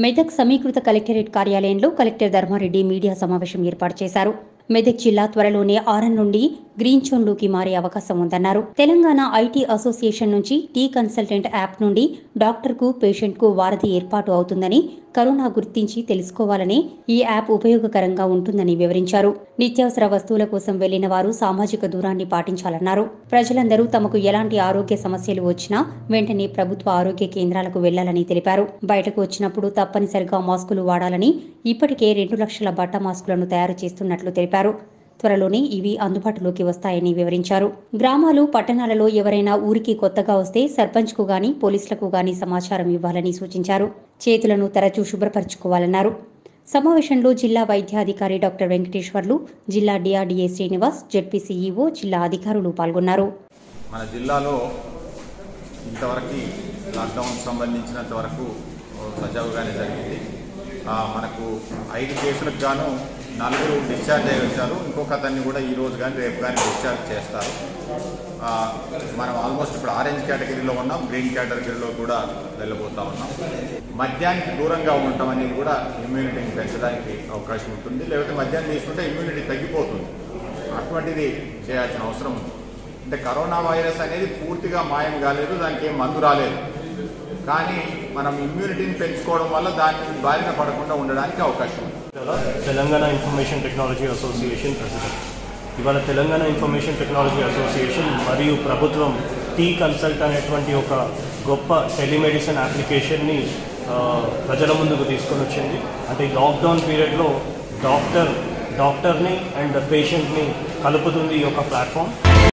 మెదక్ సమీకృత కలెక్టరేట్ కార్యాలయంలో collector Dharmareddy media సమావేశం ఏర్పాటు చేశారు మెదక్ జిల్లా త్వరలోనే ఆరన్ నుండి గ్రీన్ జోన్లోకి మారే అవకాశం ఉందన్నారు తెలంగాణ ఐటీ అసోసియేషన్ నుంచి టీ కన్సల్టెంట్ యాప్ నుండి డాక్టర్కు పేషెంట్కు వారధి ఏర్పాటు అవుతుందని కరోనా గుర్తించి తెలుసుకోవాలని ఈ యాప్ ఉపయోగకరంగా ఉంటుందని వివరించారు నిత్యావసర వస్తువుల కోసం వెళ్లిన వారు సామాజిక దూరాన్ని పాటించాలన్నారు ప్రజలందరూ తమకు ఎలాంటి ఆరోగ్య సమస్యలు వచ్చినా వెంటనే ప్రభుత్వ ఆరోగ్య కేంద్రాలకు వెళ్లాలని తెలిపారు బయటకు వచ్చినప్పుడు తప్పనిసరిగా మాస్కులు వాడాలని ఇప్పటికే రెండు లక్షల బట్ట మాస్కులను తయారు చేస్తున్నట్లు తెలిపారు త్వరలోనే ఇవి అందుబాటులోకి వస్తాయని వివరించారు గ్రామాలు పట్టణాలలో ఎవరైనా ఊరికి కొత్తగా వస్తే సర్పంచ్కు గాని పోలీసులకు గాని సమాచారం ఇవ్వాలని సూచించారు చేతులను తరచూ శుభ్రపరచుకోవాలన్నారు సమావేశంలో జిల్లా వైద్యాధికారి డాక్టర్ వెంకటేశ్వర్లు జిల్లా డిఆర్డీఏ శ్రీనివాస్ జెడ్పీ సీఈఓ జిల్లా అధికారులు పాల్గొన్నారు మన జిల్లాలో ఇంతవరకు లాక్డౌన్ సంబంధించినంత వరకు సజావుగానే జరిగింది ఆ, మనకు ఐదు కేసులకు గాను నలుగురు డిశ్చార్జ్ అయ్యి వచ్చారు ఇంకొక అతన్ని కూడా ఈ రోజు కానీ రేపు కానీ డిశ్చార్జ్ చేస్తారు ఆ, మనం ఆల్మోస్ట్ ఇప్పుడు ఆరెంజ్ కేటగిరీలో ఉన్నాం గ్రీన్ కేటగిరీలో కూడా వెళ్ళబోతా ఉన్నాం మద్యానికి దూరంగా ఉండటం అనేది కూడా ఇమ్యూనిటీని పెంచడానికి అవకాశం ఉంటుంది లేకపోతే మద్యాన్ని తీసుకుంటే ఇమ్యూనిటీ తగ్గిపోతుంది అటువంటిది చేయాల్సిన అవసరం ఉంది అంటే కరోనా వైరస్ అనేది పూర్తిగా మాయం కాలేదు దానికి ఏం మందు రాలేదు కానీ మనం ఇమ్యూనిటీని పెంచుకోవడం వల్ల దాని బారిన పడకుండా ఉండడానికి అవకాశం ఉంది ఇవాళ Telangana information technology association president ఇవాళ తెలంగాణ ఇన్ఫర్మేషన్ టెక్నాలజీ అసోసియేషన్ మరియు ప్రభుత్వం టీ కన్సల్ట్ అనేటువంటి ఒక గొప్ప టెలిమెడిసిన్ అప్లికేషన్ని ఆ, ప్రజల ముందుకు తీసుకొని వచ్చింది అంటే ఈ లాక్డౌన్ పీరియడ్లో డాక్టర్ డాక్టర్ని అండ్ పేషెంట్ని కలుపుతుంది ఈ యొక్క ప్లాట్ఫామ్